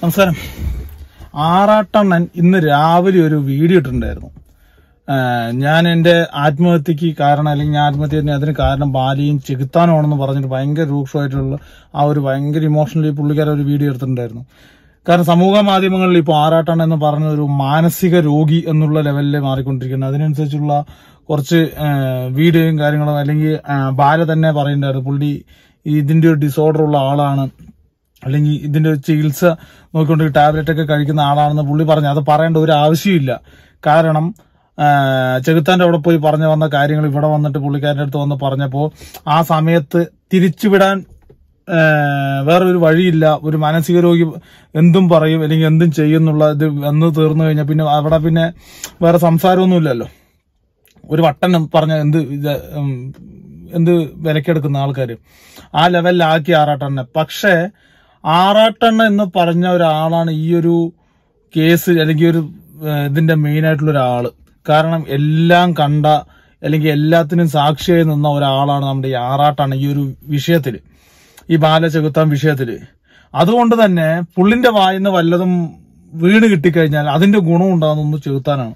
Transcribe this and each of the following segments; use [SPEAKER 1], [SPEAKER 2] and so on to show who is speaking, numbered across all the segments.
[SPEAKER 1] നമസ്കാരം ആറാട്ടണ്ണൻ ഇന്ന് രാവിലെ ഒരു വീഡിയോ ഇട്ടിട്ടുണ്ടായിരുന്നു ആ, ഞാൻ എന്റെ ആത്മഹത്യക്ക് കാരണം അല്ലെങ്കിൽ ഞാൻ ആത്മഹത്യ ചെയ്യുന്ന അതിന് കാരണം ബാലിയും ചെകുത്താനുമാണെന്ന് പറഞ്ഞിട്ട് ഭയങ്കര രൂക്ഷമായിട്ടുള്ള ആ ഒരു ഭയങ്കര ഇമോഷണലി പുള്ളിക്കാരൻ ഒരു വീഡിയോ എടുത്തിട്ടുണ്ടായിരുന്നു കാരണം സമൂഹ മാധ്യമങ്ങളിൽ ഇപ്പോൾ ആറാട്ടണ്ണൻ എന്ന് പറഞ്ഞ ഒരു മാനസിക രോഗി എന്നുള്ള ലെവലിൽ മാറിക്കൊണ്ടിരിക്കുന്നത് അതിനനുസരിച്ചുള്ള കുറച്ച് ആ, വീഡിയോയും കാര്യങ്ങളും അല്ലെങ്കിൽ ആ, ബാല തന്നെ പറയുന്നുണ്ടായിരുന്നു പുള്ളി ഇതിന്റെ ഒരു ഡിസോർഡർ ഉള്ള ആളാണ് അല്ലെങ്കിൽ ഇതിന്റെ ഒരു ചികിത്സ നോക്കിക്കൊണ്ട് ടാബ്ലറ്റ് ഒക്കെ കഴിക്കുന്ന ആളാണെന്ന് പുള്ളി പറഞ്ഞു അത് പറയേണ്ട ഒരു ആവശ്യമില്ല കാരണം ആ, ചെകുത്താന്റെ അവിടെ പോയി പറഞ്ഞു വന്ന കാര്യങ്ങൾ ഇവിടെ വന്നിട്ട് പുള്ളിക്കാരന്റെ അടുത്ത് വന്ന് പറഞ്ഞപ്പോ ആ സമയത്ത് തിരിച്ചുവിടാൻ ആ, വേറൊരു വഴിയില്ല ഒരു മാനസിക രോഗി എന്തും പറയും അല്ലെങ്കിൽ എന്തും ചെയ്യുന്നുള്ള ഇത് വന്ന് തീർന്നു കഴിഞ്ഞാൽ പിന്നെ അവിടെ പിന്നെ വേറെ സംസാരമൊന്നുമില്ലല്ലോ ഒരു വട്ടൻ പറഞ്ഞ എന്ത് ഇത് ഉം, എന്ത് വിലക്കെടുക്കുന്ന ആൾക്കാർ ആ ലെവലിലാക്കി ആറാട്ടെണ്ണ പക്ഷേ ആറാട്ടെണ്ണ എന്ന് പറഞ്ഞ ഒരാളാണ് ഈ ഒരു കേസ് അല്ലെങ്കിൽ ഒരു ഏഹ്, ഇതിന്റെ മെയിൻ ആയിട്ടുള്ള ഒരാള് കാരണം എല്ലാം കണ്ട അല്ലെങ്കിൽ എല്ലാത്തിനും സാക്ഷിയായി നിന്ന ഒരാളാണ് നമ്മുടെ ഈ ആറാട്ടെണ്ണ ഈ ഒരു വിഷയത്തില് ഈ ബാലചെകുത്താൻ വിഷയത്തില് അതുകൊണ്ട് തന്നെ പുള്ളിന്റെ വായിന്ന് വല്ലതും വീണ് കിട്ടിക്കഴിഞ്ഞാൽ അതിന്റെ ഗുണം ഉണ്ടാകുന്ന ചെകുത്താനാണ്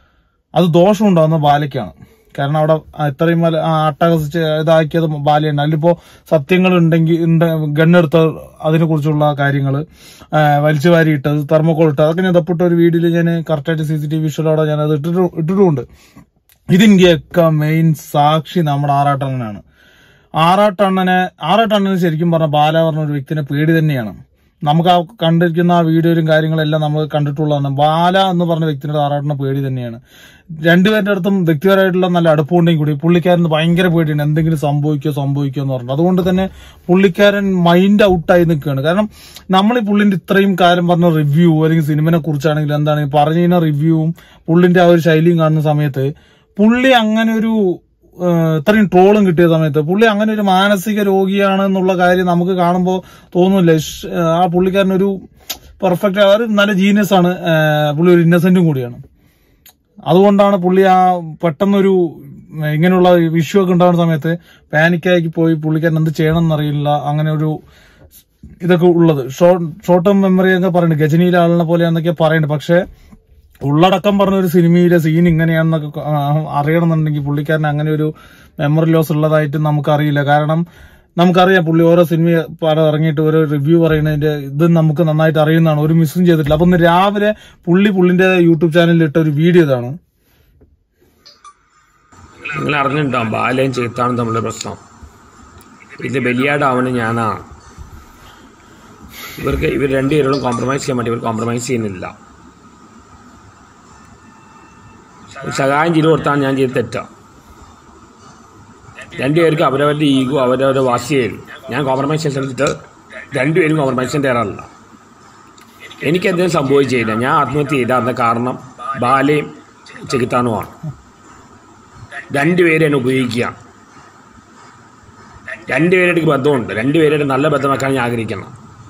[SPEAKER 1] അത് ദോഷം ഉണ്ടാകുന്ന ബാലയ്ക്കാണ് കാരണം അവിടെ ഇത്രയും മല- ആ അട്ടഹസിച്ച് ഇതാക്കിയത് ബാലയാണ് അതിലിപ്പോ സത്യങ്ങൾ ഉണ്ടെങ്കിൽ ഗണ്ണെടുത്ത അതിനെ കുറിച്ചുള്ള കാര്യങ്ങൾ വലിച്ചു വാരിയിട്ടത് തെർമോക്കോൾ ഇട്ടത് അതൊക്കെ ഞാൻ തപ്പിട്ട ഒരു വീഡിയോയിൽ ഞാൻ കറക്റ്റായിട്ട് സി സി ടി വി വിഷ്വലോടെ ഞാൻ അത് ഇട്ടിട്ട് ഇട്ടിട്ടുമുണ്ട് ഇതിന്റെയൊക്കെ മെയിൻ സാക്ഷി നമ്മുടെ ആറാട്ടണ്ണനാണ് ആറാട്ടണ്ണനെ ആറാട്ടണ്ണന് ശരിക്കും പറഞ്ഞ ബാല പറഞ്ഞ ഒരു വ്യക്തിനെ പേടി തന്നെയാണ് നമുക്ക് ആ കണ്ടിരിക്കുന്ന ആ വീഡിയോയിലും കാര്യങ്ങളെല്ലാം നമ്മൾ കണ്ടിട്ടുള്ളതാണ് ബാല എന്ന് പറഞ്ഞ വ്യക്തിയുടെ ആറാട്ടണ്ണ പേടി തന്നെയാണ് രണ്ടുപേരുടെ അടുത്തും വ്യക്തിപരമായിട്ടുള്ള നല്ല അടുപ്പുണ്ടെങ്കിൽ കൂടി പുള്ളിക്കാരന് ഭയങ്കര പേടിയാണ് എന്തെങ്കിലും സംഭവിക്കോ സംഭവിക്കോ എന്ന് പറഞ്ഞിട്ട് അതുകൊണ്ട് തന്നെ പുള്ളിക്കാരൻ മൈൻഡ് ഔട്ടായി നിൽക്കുകയാണ് കാരണം നമ്മൾ ഈ പുള്ളിന്റെ ഇത്രയും കാലം പറഞ്ഞ റിവ്യൂ അല്ലെങ്കിൽ സിനിമനെ കുറിച്ചാണെങ്കിൽ എന്താണ് പറഞ്ഞ റിവ്യൂവും പുള്ളിന്റെ ആ ഒരു ശൈലിയും കാണുന്ന സമയത്ത് പുള്ളി അങ്ങനെ ഒരു ഏഹ് ഇത്രയും ട്രോളും കിട്ടിയ സമയത്ത് പുള്ളി അങ്ങനെ ഒരു മാനസിക രോഗിയാണ് എന്നുള്ള കാര്യം നമുക്ക് കാണുമ്പോൾ തോന്നുന്നില്ല ഇഷ്- ആ പുള്ളിക്കാരൻ ഒരു പെർഫെക്റ്റ് ഒരു നല്ല ജീനിയസ് ആണ് ഏഹ് പുള്ളി ഒരു ഇന്നസെന്റും കൂടിയാണ് അതുകൊണ്ടാണ് പുള്ളി ആ പെട്ടെന്നൊരു ഉം, ഇങ്ങനെയുള്ള ഇഷ്യൂ ഒക്കെ ഉണ്ടാകുന്ന സമയത്ത് പാനിക്കാക്കി പോയി പുള്ളിക്കാരൻ എന്ത് ചെയ്യണം എന്നറിയില്ല അങ്ങനെ ഒരു ഇതൊക്കെ ഉള്ളത് ഷോർട്ട് ഷോർട്ട് ടേം മെമ്മറി ഒക്കെ പറയുന്നുണ്ട് ഗജനിയിലെ ആളിനെ പോലെയാന്നൊക്കെ പറയുന്നുണ്ട് പക്ഷെ ഉള്ളടക്കം പറഞ്ഞ ഒരു സിനിമയിലെ സീൻ ഇങ്ങനെയാണെന്നൊക്കെ ആ, അറിയണമെന്നുണ്ടെങ്കിൽ പുള്ളിക്കാരൻ അങ്ങനെ ഒരു മെമ്മറി ലോസ് ഉള്ളതായിട്ട് നമുക്കറിയില്ല കാരണം നമുക്കറിയാം പുള്ളി ഓരോ സിനിമ പടം ഇറങ്ങിയിട്ട് ഓരോ റിവ്യൂ പറയുന്നതിന്റെ ഇത് നമുക്ക് നന്നായിട്ട് അറിയുന്നതാണ് ഒരു മിസ്സും ചെയ്തിട്ടില്ല അപ്പൊ ഇന്ന് രാവിലെ പുള്ളി പുള്ളിന്റെ യൂട്യൂബ് ചാനലിൽ ഇട്ട ഒരു വീഡിയോ ഇതാണ്
[SPEAKER 2] നിങ്ങൾ അറിഞ്ഞിട്ടുണ്ടോ ബാലയും ചേത്താണ് തമ്മിലുള്ള പ്രശ്നം ഇത് ബലിയാടാവണ് ഞാനാണ് ഇവർക്ക് ഇവർ രണ്ടുപേരോടും കോംപ്രമൈസ് ചെയ്യാൻ വേണ്ടി ഇവർ കോംപ്രമൈസ് ചെയ്യുന്നില്ല ഒരു സഹായം ചെയ്ത് കൊടുത്താണ് ഞാൻ ചെയ്ത് തെറ്റാ രണ്ടുപേർക്ക് അവരവരുടെ ഈഗോ അവരവരുടെ വാശിയായിരുന്നു ഞാൻ കോംപ്രമൈസ് ചെയ്യാൻ ശ്രമിച്ചിട്ട് രണ്ടുപേരും കോംപ്രമൈസ് ചെയ്യാൻ തയ്യാറല്ല എനിക്ക് എന്തെങ്കിലും സംഭവിച്ചില്ല ഞാൻ ആത്മഹത്യ ചെയ്ത അന്ന കാരണം ബാലയും ചെകുത്താനുമാണ് രണ്ടുപേരെ എന്നെ ഉപയോഗിക്കുക രണ്ടുപേരുടെ ബന്ധമുണ്ട് രണ്ടുപേരുടെ നല്ല ബന്ധമാക്കാൻ ഞാൻ ആഗ്രഹിക്കണം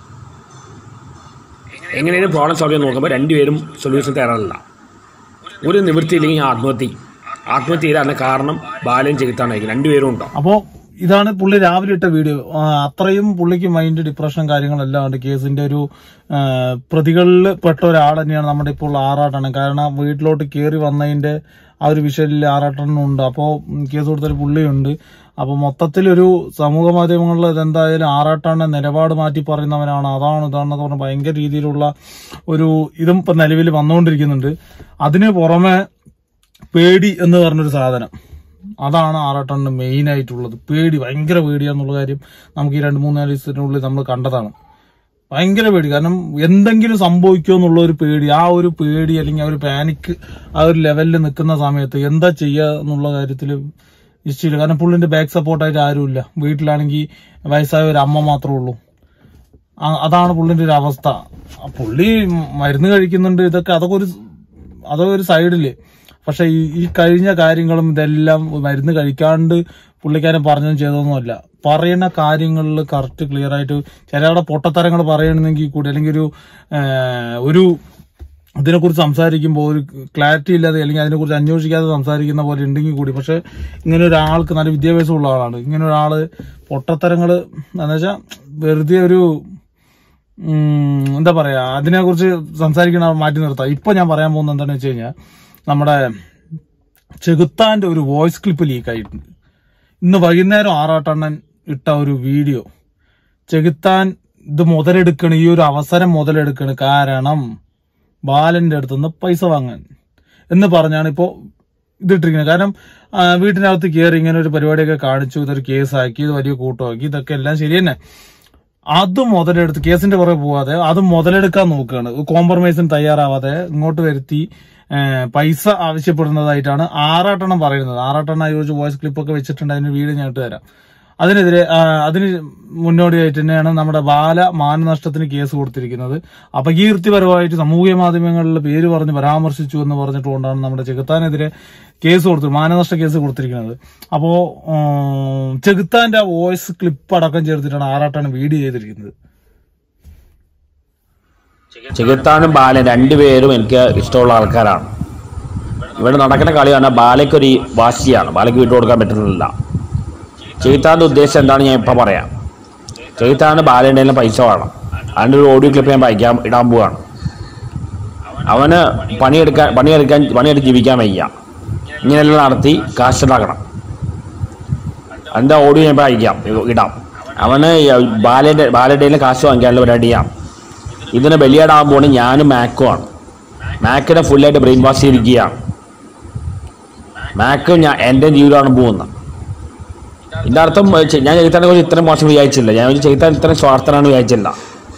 [SPEAKER 2] എങ്ങനെയും പ്രോബ്ലം സോൾവ് ചെയ്യാൻ നോക്കുമ്പോൾ രണ്ടുപേരും സൊല്യൂഷൻ തരാറില്ല ഒരു നിവൃത്തിയില്ലെങ്കിൽ ഞാൻ ആത്മഹത്യ ചെയ്യും. ആത്മഹത്യ ചെയ്ത അതിന് കാരണം ബാലയും ചെകുത്താനായിരിക്കും രണ്ടുപേരും ഉണ്ടോ
[SPEAKER 1] അപ്പോ ഇതാണ് പുള്ളി രാവിലെ ഇട്ട വീഡിയോ ആ, അത്രയും പുള്ളിക്ക് മൈൻഡ് ഡിപ്രഷൻ കാര്യങ്ങളെല്ലാം ഉണ്ട് കേസിന്റെ ഒരു ആ, പ്രതികളിൽ പെട്ട ഒരാൾ തന്നെയാണ് നമ്മുടെ ഇപ്പോൾ ആറാട്ടണ്ണൻ കാരണം വീട്ടിലോട്ട് കയറി വന്നതിന്റെ ആ ഒരു വിഷയത്തിൽ ആറാട്ടണ്ണൻ ഉണ്ട് അപ്പോ ഉം, കേസ് കൊടുത്തൊരു പുള്ളിയുണ്ട് അപ്പൊ മൊത്തത്തിലൊരു സമൂഹ മാധ്യമങ്ങളിൽ ഇതെന്തായാലും ആറാട്ടണ്ണൻ നിലപാട് മാറ്റി പറയുന്നവനാണ് അതാണ് ഇതാണെന്നൊക്കെ പറഞ്ഞ ഭയങ്കര രീതിയിലുള്ള ഒരു ഇതും ഇപ്പൊ നിലവിൽ വന്നുകൊണ്ടിരിക്കുന്നുണ്ട് അതിന് പുറമെ പേടി എന്ന് പറഞ്ഞൊരു സാധനം അതാണ് ആറാട്ടണ്ണന് മെയിൻ ആയിട്ടുള്ളത് പേടി ഭയങ്കര പേടിയാന്നുള്ള കാര്യം നമുക്ക് ഈ രണ്ട് മൂന്നാല് ദിവസത്തിനുള്ളിൽ നമ്മൾ കണ്ടതാണ് ഭയങ്കര പേടി കാരണം എന്തെങ്കിലും സംഭവിക്കുമോ എന്നുള്ള ഒരു പേടി ആ ഒരു പേടി അല്ലെങ്കിൽ ആ ഒരു പാനിക് ആ ഒരു ലെവലിൽ നിൽക്കുന്ന സമയത്ത് എന്താ ചെയ്യുക എന്നുള്ള കാര്യത്തിൽ നിശ്ചയില്ല കാരണം പുള്ളിന്റെ ബാക്ക് സപ്പോർട്ടായിട്ട് ആരുമില്ല വീട്ടിലാണെങ്കിൽ വയസ്സായ ഒരു അമ്മ മാത്രമേ ഉള്ളൂ ആ- അതാണ് പുള്ളിന്റെ ഒരു അവസ്ഥ ആ പുള്ളി മരുന്ന് കഴിക്കുന്നുണ്ട് ഇതൊക്കെ അതൊക്കെ ഒരു അതൊക്കെ ഒരു സൈഡില് പക്ഷെ ഈ ഈ കഴിഞ്ഞ കാര്യങ്ങളും ഇതെല്ലാം മരുന്ന് കഴിക്കാണ്ട് പുള്ളിക്കാരൻ പറഞ്ഞതും ചെയ്തതൊന്നുമല്ല പറയുന്ന കാര്യങ്ങളിൽ കറക്റ്റ് ക്ലിയർ ആയിട്ട് ചിലരുടെ പൊട്ടത്തരങ്ങൾ പറയണമെങ്കിൽ കൂടി അല്ലെങ്കിൽ ഒരു ആ, ഒരു ഇതിനെക്കുറിച്ച് സംസാരിക്കുമ്പോൾ ഒരു ക്ലാരിറ്റി ഇല്ലാതെ അല്ലെങ്കിൽ അതിനെക്കുറിച്ച് അന്വേഷിക്കാതെ സംസാരിക്കുന്ന പോലെ ഉണ്ടെങ്കിൽ കൂടി പക്ഷെ ഇങ്ങനെ ഒരാൾക്ക് നല്ല വിദ്യാഭ്യാസമുള്ള ആളാണ് ഇങ്ങനെ ഒരാള് പൊട്ടത്തരങ്ങൾ എന്താ വെച്ചാൽ വെറുതെ ഒരു ഉം, എന്താ പറയാ അതിനെ കുറിച്ച് സംസാരിക്കണ മാറ്റി നിർത്താം ഇപ്പൊ ഞാൻ പറയാൻ പോകുന്നത് എന്താണെന്ന് വെച്ച് കഴിഞ്ഞാൽ നമ്മുടെ ചെകുത്താന്റെ ഒരു വോയിസ് ക്ലിപ്പ് ലീക്ക് ആയിട്ടുണ്ട് ഇന്ന് വൈകുന്നേരം ആറാട്ടണ്ണൻ ഇട്ട ഒരു വീഡിയോ ചെകുത്താൻ ഇത് മുതലെടുക്കണ് ഈ ഒരു അവസരം മുതലെടുക്കണ് കാരണം ബാലന്റെ അടുത്തുനിന്ന് പൈസ വാങ്ങാൻ എന്ന് പറഞ്ഞാണ് ഇപ്പോ ഇതിട്ടിരിക്കുന്നത് കാരണം ആ, വീട്ടിനകത്ത് കയറി ഇങ്ങനെ ഒരു പരിപാടിയൊക്കെ കാണിച്ചു ഇതൊരു കേസാക്കി ഇത് വലിയ കൂട്ടമാക്കി ഇതൊക്കെ എല്ലാം ശരി തന്നെ അത് മുതലെടുത്ത് കേസിന്റെ പുറകെ പോവാതെ അത് മുതലെടുക്കാൻ നോക്കുകയാണ് കോംപ്രമൈസിന് തയ്യാറാവാതെ ഇങ്ങോട്ട് വരുത്തി ഏ, പൈസ ആവശ്യപ്പെടുന്നതായിട്ടാണ് ആറാട്ടെണ്ണം പറയുന്നത് ആറാട്ടെണ്ണം യോജിച്ച് വോയിസ് ക്ലിപ്പൊക്കെ വെച്ചിട്ടുണ്ട് അതിന് വീഡിയോ ഞാൻ ഇട്ട് തരാം അതിനെതിരെ ആ, അതിന് മുന്നോടിയായിട്ട് തന്നെയാണ് നമ്മുടെ ബാല മാനനഷ്ടത്തിന് കേസ് കൊടുത്തിരിക്കുന്നത് അപകീർത്തിപരമായിട്ട് സാമൂഹ്യ മാധ്യമങ്ങളിൽ പേര് പറഞ്ഞ് പരാമർശിച്ചു എന്ന് പറഞ്ഞിട്ടുകൊണ്ടാണ് നമ്മുടെ ചെകുത്താനെതിരെ കേസ് കൊടുത്തു മാനനഷ്ട കേസ് കൊടുത്തിരിക്കുന്നത് അപ്പോ ഉം, ചെകുത്താന്റെ ആ വോയിസ് ക്ലിപ്പ് അടക്കം ചേർത്തിട്ടാണ് ആറാട്ടാണ് വീഡിയോ ചെയ്തിരിക്കുന്നത്
[SPEAKER 2] ചെകുത്താനും ബാലൻ രണ്ടുപേരും എനിക്ക് ഇഷ്ടമുള്ള ആൾക്കാരാണ് ഇവിടെ നടക്കുന്ന കളി പറഞ്ഞാൽ ബാലയ്ക്കൊരു വാശിയാണ് ബാലയ്ക്ക് വിട്ടു കൊടുക്കാൻ പറ്റുന്നില്ല ചെകുത്താൻ്റെ ഉദ്ദേശം എന്താണ് ഞാൻ ഇപ്പം പറയാം ചെകുത്താന് ബാലൻ്റെ കയ്യിൽ പൈസ വേണം അതിൻ്റെ ഒരു ഓഡിയോ ക്ലിപ്പ് ഞാൻ വായിക്കാൻ ഇടാൻ പോവാണ് അവന് പണിയെടുക്കാൻ പണിയെടുക്കാൻ പണിയെടുത്ത് ജീവിക്കാൻ വയ്യ ഇങ്ങനെയെല്ലാം നടത്തി കാശുണ്ടാക്കണം അതിൻ്റെ ഓഡിയോ ഞാൻ ഇപ്പം അയക്കാം ഇടാം അവന് ബാലൻ്റെ ബാലൻ്റെ കാശ് വാങ്ങിക്കാനുള്ള പരിപാടിയാണ് ഇതിന് ബലിയാടാൻ പോണ ഞാനും മാക്കും ആണ് മാക്കിനെ ഫുള്ളായിട്ട് ബ്രെയിൻ വാഷ് ചെയ്തിരിക്കുകയാണ് മാക്കും ഞാൻ എൻ്റെ ജീവിതമാണ് പോകുന്നത് ഇതിൻ്റെ അർത്ഥം ചെ- ഞാൻ ചെയ്താനെ കുറിച്ച് ഇത്രയും മോശം വിചാരിച്ചില്ല ഞാൻ ചെയ്താൻ ഇത്രയും സ്വാർത്ഥനാണ് വിചാരിച്ചില്ല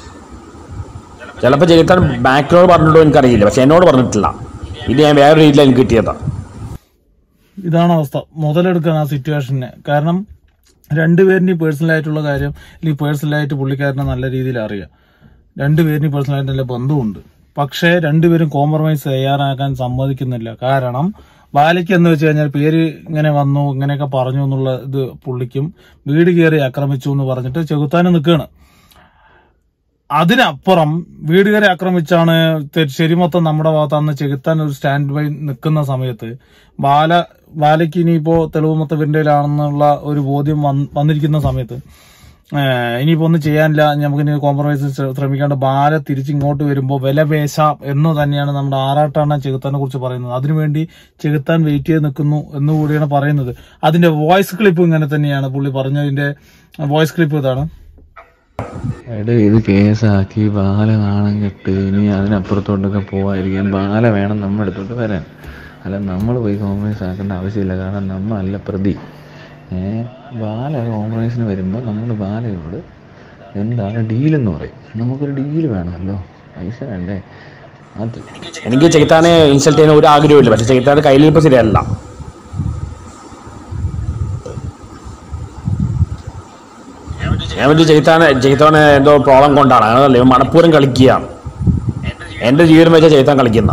[SPEAKER 2] ചിലപ്പോൾ ചെയ്താൻ മാക്കിനോട് പറഞ്ഞിട്ടോ എനിക്കറിയില്ല പക്ഷെ എന്നോട് പറഞ്ഞിട്ടില്ല ഇത് ഞാൻ വേറെ രീതിയിലാണ് എനിക്ക് കിട്ടിയതാണ്
[SPEAKER 1] ഇതാണ് അവസ്ഥ മുതലെടുക്കാൻ ആ സിറ്റുവേഷനെ കാരണം രണ്ടുപേരിൻ്റെയും പേഴ്സണൽ ആയിട്ടുള്ള കാര്യം അല്ലെങ്കിൽ പേഴ്സണൽ ആയിട്ട് പുള്ളിക്കാരനെ നല്ല രീതിയിൽ അറിയാം രണ്ടുപേരിനും പേഴ്സണൽ ആയിട്ട് നല്ല ബന്ധമുണ്ട് പക്ഷേ രണ്ടുപേരും കോംപ്രമൈസ് തയ്യാറാക്കാൻ സമ്മതിക്കുന്നില്ല കാരണം ബാലയ്ക്ക് എന്ന് വെച്ച് കഴിഞ്ഞാൽ പേര് ഇങ്ങനെ വന്നു ഇങ്ങനെയൊക്കെ പറഞ്ഞു എന്നുള്ള ഇത് പുള്ളിക്കും വീട് കയറി ആക്രമിച്ചു എന്ന് പറഞ്ഞിട്ട് ചെകുത്താനും നിൽക്കുകയാണ് അതിനപ്പുറം വീട് കയറി ആക്രമിച്ചാണ് തെ- ശരി മൊത്തം നമ്മുടെ ഭാഗത്താന്ന് ചെകുത്താൻ ഒരു സ്റ്റാൻഡ് ബൈ നിൽക്കുന്ന സമയത്ത് ബാല ബാലയ്ക്ക് ഇനിയിപ്പോ തെളിവ് മൊത്തം വിരണ്ടയിലാണെന്നുള്ള ഒരു ബോധ്യം വന്ന്- വന്നിരിക്കുന്ന സമയത്ത് ഏഹ് ഇനിയിപ്പോ ഒന്നും ചെയ്യാനില്ല നമുക്ക് ഇനി കോംപ്രമൈസ് ശ്രമിക്കാണ്ട് ബാല തിരിച്ചിങ്ങോട്ട് വരുമ്പോൾ വില പേശാം എന്ന് തന്നെയാണ് നമ്മുടെ ആറാട്ടാണ് ചെകുത്താനെ കുറിച്ച് പറയുന്നത് അതിനുവേണ്ടി ചെകുത്താൻ വെയിറ്റ് ചെയ്ത് നിൽക്കുന്നു എന്ന് കൂടിയാണ് പറയുന്നത് അതിന്റെ വോയിസ് ക്ലിപ്പ് ഇങ്ങനെ തന്നെയാണ് പുള്ളി പറഞ്ഞതിന്റെ വോയിസ് ക്ലിപ്പ് ഇതാണ്
[SPEAKER 3] എടേ ഇത് കേസാക്കി ബാല നാണം കെട്ട് ഇനി അതിനപ്പുറത്തോട്ടൊക്കെ പോവാതിരിക്കാൻ ബാല വേണം നമ്മുടെ അടുത്തോട്ട് വരാൻ അല്ല നമ്മൾ പോയി കോംപ്രമൈസ് ആക്കേണ്ട ആവശ്യമില്ല കാരണം നമ്മളല്ല പ്രതി ഏ ബാല കോംപ്രമൈസിന് വരുമ്പോൾ നമ്മൾ ബാലയോട് എന്താണ് ഡീലെന്ന് പറയും നമുക്കൊരു ഡീല് വേണമല്ലോ പൈസ വേണ്ടേ അത്
[SPEAKER 2] എനിക്ക് ചെയ്താനെ ഇൻസൾട്ട് ചെയ്യാൻ ഒരു ആഗ്രഹമില്ല പക്ഷെ ചെയ്താൻ്റെ കയ്യിലിപ്പോൾ ശരിയല്ല ഞാൻ പറ്റി ചെയ്താനെ ചെയ്താനെ എന്തോ പ്രോബ്ലം കൊണ്ടാണ് അതല്ല ഇവൻ മണപ്പൂരം കളിക്കുകയാണ് എൻ്റെ ജീവിതം വെച്ചാൽ ചെയ്താൻ കളിക്കുന്ന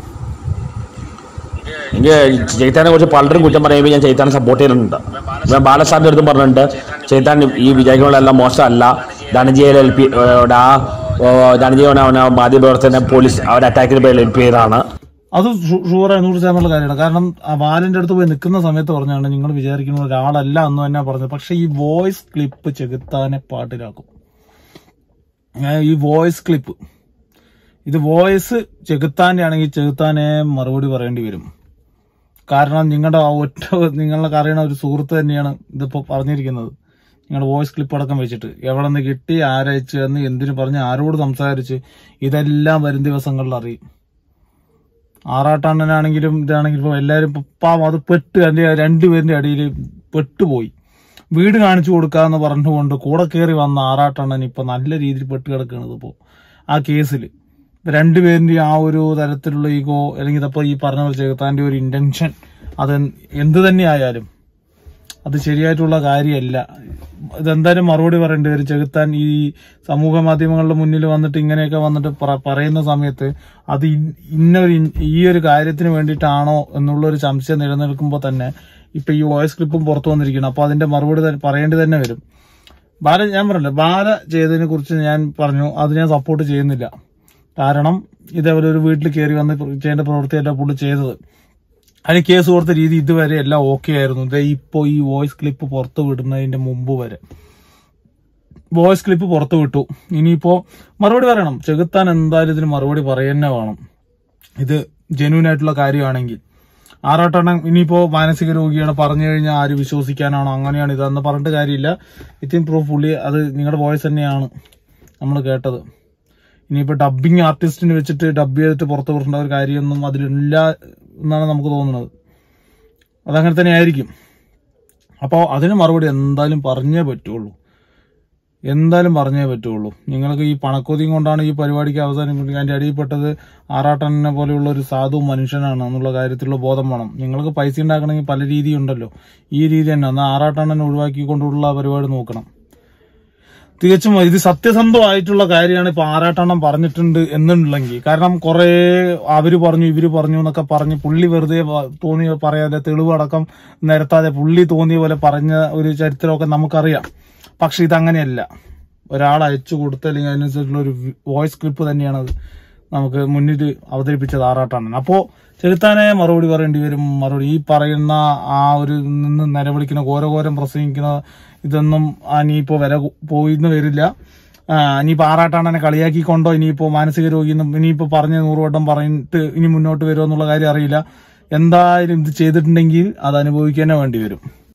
[SPEAKER 2] എനിക്ക് ചെയ്താനെ കുറിച്ച് പലരും കുറ്റം പറയുമ്പോൾ ഞാൻ ചെയ്താനെ സപ്പോർട്ട് ചെയ്യുന്നുണ്ട് ഞാൻ ബാലസാറിൻ്റെ അടുത്തും പറഞ്ഞിട്ടുണ്ട് ചെയ്താൻ ഈ വിജയികളെല്ലാം മോശമല്ല ധനജയിൽ എൽ പി ആ ധനജീവൻ അവനെ മാധ്യമപ്രവർത്തന പോലീസ് അവർ അറ്റാക്കിന് പേരിൽ എൽ പി ചെയ്താണ്
[SPEAKER 1] അത് ഷുവറായി നൂറ് ശതമാനമുള്ള കാര്യമാണ് കാരണം ആ ബാലന്റെ അടുത്ത് പോയി നിൽക്കുന്ന സമയത്ത് പറഞ്ഞാണ് നിങ്ങൾ വിചാരിക്കുന്ന ഒരാളല്ല എന്ന് തന്നെ പറഞ്ഞത് പക്ഷെ ഈ വോയിസ് ക്ലിപ്പ് ചെകുത്താനെ പാട്ടിലാക്കും ഏ, ഈ വോയിസ് ക്ലിപ്പ് ഇത് വോയിസ് ചെകുത്താന്റെ ആണെങ്കിൽ ചെകുത്താനെ മറുപടി പറയേണ്ടി വരും കാരണം നിങ്ങളുടെ ആ ഒറ്റ നിങ്ങളുടെ അറിയണ ഒരു സുഹൃത്ത് തന്നെയാണ് ഇതിപ്പോ പറഞ്ഞിരിക്കുന്നത് നിങ്ങളുടെ വോയിസ് ക്ലിപ്പ് അടക്കം വെച്ചിട്ട് എവിടെ നിന്ന് കിട്ടി ആരയച്ചു എന്ന് എന്തിനു പറഞ്ഞ് ആരോട് സംസാരിച്ച് ഇതെല്ലാം വരും ദിവസങ്ങളിൽ അറിയും ആറാട്ടണ്ണനാണെങ്കിലും ഇതാണെങ്കിലും ഇപ്പൊ എല്ലാരും ഇപ്പൊ പാവം അത് പെട്ട് അതിന്റെ രണ്ടുപേരുടെ അടിയിൽ പെട്ടുപോയി വീട് കാണിച്ചു കൊടുക്കാന്ന് പറഞ്ഞുകൊണ്ട് കൂടെ കയറി വന്ന ആറാട്ടണ്ണൻ ഇപ്പൊ നല്ല രീതിയിൽ പെട്ട് കിടക്കുന്നത് ഇപ്പോ ആ കേസിൽ രണ്ടുപേരുടെ ആ ഒരു തരത്തിലുള്ള ഈഗോ അല്ലെങ്കിൽ ഇതപ്പോ ഈ പറഞ്ഞ പോലെ ചെകുത്താന്റെ ഒരു ഇന്റൻഷൻ അത് എന്ത് തന്നെ ആയാലും അത് ശരിയായിട്ടുള്ള കാര്യമല്ല ഇതെന്തായാലും മറുപടി പറയേണ്ടി വരും ചെകുത്താൻ ഈ സമൂഹ മാധ്യമങ്ങളുടെ മുന്നിൽ വന്നിട്ട് ഇങ്ങനെയൊക്കെ വന്നിട്ട് പറ- പറയുന്ന സമയത്ത് അത് ഇൻ- ഇന്നൊരു ഇൻ- ഈ ഒരു കാര്യത്തിന് വേണ്ടിയിട്ടാണോ എന്നുള്ള ഒരു സംശയം നിലനിൽക്കുമ്പോൾ തന്നെ ഇപ്പൊ ഈ വോയിസ് ക്ലിപ്പും പുറത്തു വന്നിരിക്കണം അപ്പൊ അതിന്റെ മറുപടി തന്നെ- പറയേണ്ടി തന്നെ വരും ബാല ഞാൻ പറഞ്ഞില്ല ബാല ചെയ്തതിനെ കുറിച്ച് ഞാൻ പറഞ്ഞു അത് ഞാൻ സപ്പോർട്ട് ചെയ്യുന്നില്ല കാരണം ഇതേപോലെ ഒരു വീട്ടിൽ കയറി വന്ന് ചെയ്യേണ്ട പ്രവൃത്തിയല്ല പുള്ളി ചെയ്തത് അതിന് കേസ് കൊടുത്ത രീതി ഇതുവരെ എല്ലാം ഓക്കെ ആയിരുന്നു ദേ ഇപ്പോ ഈ വോയിസ് ക്ലിപ്പ് പുറത്തു വിടുന്നതിന്റെ മുമ്പ് വരെ വോയിസ് ക്ലിപ്പ് പുറത്തു വിട്ടു ഇനിയിപ്പോ മറുപടി പറയണം ചെകുത്താൻ എന്തായാലും ഇതിന് മറുപടി പറയുന്നേ വേണം ഇത് ജെന്യൂൻ ആയിട്ടുള്ള കാര്യമാണെങ്കിൽ ആറാട്ടെണ്ണം ഇനിയിപ്പോ മാനസിക രോഗിയാണ് പറഞ്ഞു കഴിഞ്ഞാൽ ആര് വിശ്വസിക്കാനാണോ അങ്ങനെയാണ് ഇതെന്ന് പറഞ്ഞിട്ട് കാര്യമില്ല വിത്തിൻ പ്രൂഫ് പുള്ളി അത് നിങ്ങളുടെ വോയിസ് തന്നെയാണ് നമ്മൾ കേട്ടത് ഇനിയിപ്പോ ഡബിങ് ആർട്ടിസ്റ്റിനെ വെച്ചിട്ട് ഡബ് ചെയ്തിട്ട് പുറത്ത് വിടേണ്ട ഒരു കാര്യമൊന്നും അതിലില്ല എന്നാണ് നമുക്ക് തോന്നുന്നത് അതങ്ങനെ തന്നെ ആയിരിക്കും അപ്പോൾ അതിന് മറുപടി എന്തായാലും പറഞ്ഞേ പറ്റുള്ളൂ എന്തായാലും പറഞ്ഞേ പറ്റുള്ളൂ നിങ്ങൾക്ക് ഈ പണക്കൊതിയും കൊണ്ടാണ് ഈ പരിപാടിക്ക് അവസാനം അതിന്റെ അടിയിൽപ്പെട്ടത് ആറാട്ടനെ പോലെയുള്ള ഒരു സാധു മനുഷ്യനാണ് എന്നുള്ള കാര്യത്തിലുള്ള ബോധം വേണം നിങ്ങൾക്ക് പൈസ ഉണ്ടാക്കണമെങ്കിൽ പല രീതി ഉണ്ടല്ലോ ഈ രീതി തന്നെ എന്നാൽ ആറാട്ടണ്ണനെ ഒഴിവാക്കിക്കൊണ്ടുള്ള പരിപാടി നോക്കണം തികച്ചും ഇത് സത്യസന്ധമായിട്ടുള്ള കാര്യമാണ് ഇപ്പൊ ആറാട്ടെണ്ണം പറഞ്ഞിട്ടുണ്ട് എന്നുണ്ടെങ്കിൽ കാരണം കുറെ അവര് പറഞ്ഞു ഇവര് പറഞ്ഞു എന്നൊക്കെ പറഞ്ഞ് പുള്ളി വെറുതെ വ- തോന്നിയ പറയാതെ തെളിവടക്കം നിരത്താതെ പുള്ളി തോന്നിയ പോലെ പറഞ്ഞ ഒരു ചരിത്രമൊക്കെ നമുക്കറിയാം പക്ഷെ ഇതങ്ങനെയല്ല ഒരാൾ അയച്ചു കൊടുത്ത അല്ലെങ്കിൽ അതിനനുസരിച്ചുള്ള ഒരു വോയിസ് ക്ലിപ്പ് തന്നെയാണ് അത് നമുക്ക് മുന്നിൽ അവതരിപ്പിച്ചത് ആറാട്ടാണ് അപ്പോ ചെലുത്താനെ മറുപടി പറയേണ്ടി വരും മറുപടി ഈ പറയുന്ന ആ ഒരു നിന്ന് നിലവിളിക്കുന്ന ഘോരഘോരം പ്രസംഗിക്കുന്ന ഇതൊന്നും ഇനിയിപ്പോ വില പോയിന്ന് വരില്ല ആ, ഇനിയിപ്പോ ആറാട്ടാണനെ കളിയാക്കിക്കൊണ്ടോ ഇനിയിപ്പോ മാനസിക രോഗി എന്നും ഇനിയിപ്പോ പറഞ്ഞ നൂറ് വട്ടം പറഞ്ഞിട്ട് ഇനി മുന്നോട്ട് വരുമോ എന്നുള്ള കാര്യം അറിയില്ല എന്തായാലും ഇത് ചെയ്തിട്ടുണ്ടെങ്കിൽ അത് അനുഭവിക്കാനേ വേണ്ടി വരും